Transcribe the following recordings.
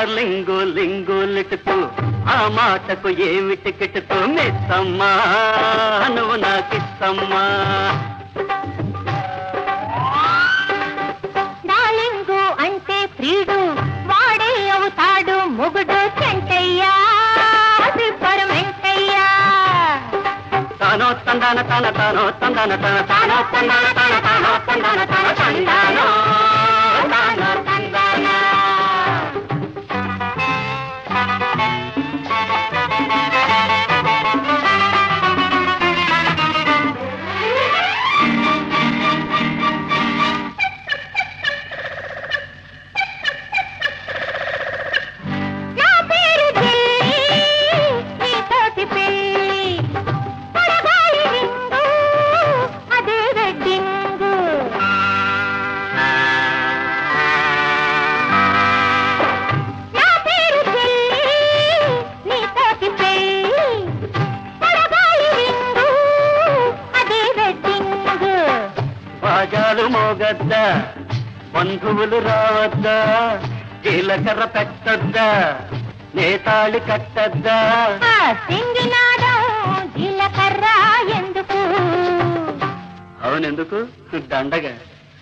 darling లింగు లిటుతూ ఆ మాటకు ఏమిటి కిటుతూ మిస్సమ్మా నువ్వు నాకిస్తమ్మా డార్లింగు అంటే ప్రియుడు వాడే అవుతాడు మొగుడు చెంటయ్యా వెంటయ్యా తానో తందాన తన తానో తందాన తన తానో తందాన తన తానో తందాన తన తందానో తానో తందాన నా పేరు ఢిల్లీ నీతోటి పెళ్ళి పొడగాలి రింగు అదే వెడ్డింగు నా పేరు ఢిల్లీ నీతోటి పెళ్ళి పొడగాలి రింగు అదే వెడ్డింగు బాజాలు మోగద్దా బంధువులు రావద్దా జీలకర్ర పెట్టద్దా నేతాళి కట్టద్దా ఆ సింగినాదం జీలకర్ర ఎందుకు అవునెందుకు దండగా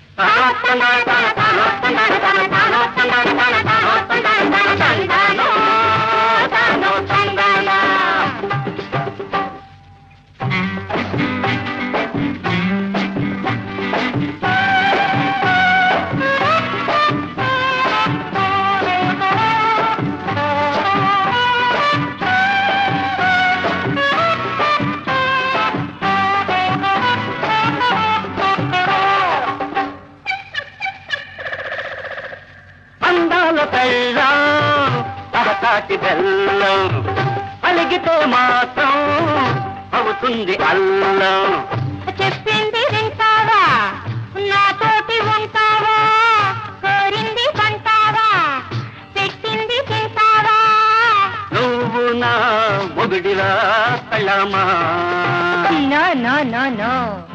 అందాల పెళ్ళం తహతాటి బెల్లం అలిగితే మాత్రం అవుతుంది అల్లం చెప్పింది వింటావా నాతోటి ఉంటావా కోరింది పంటావా పెట్టింది తింటావా నువ్వు నా మొగుడిలా పెళ్ళమా నో నో నో నో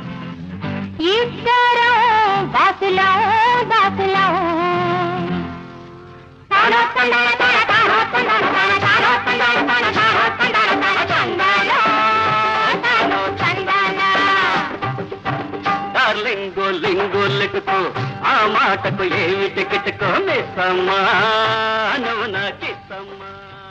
ఇద్దరం బాసులం బాసులం తానో తందాన తాన తానో తందాన తాన తానో తందాన తాన తానో తందాన తాన తందానో తానో తందాన డార్లింగు లింగు లిక్కుతూ ఆ మాటకు ఏమిటి కిటుకో మిస్సమ్మా నువ్వు నాకిస్తమ్మా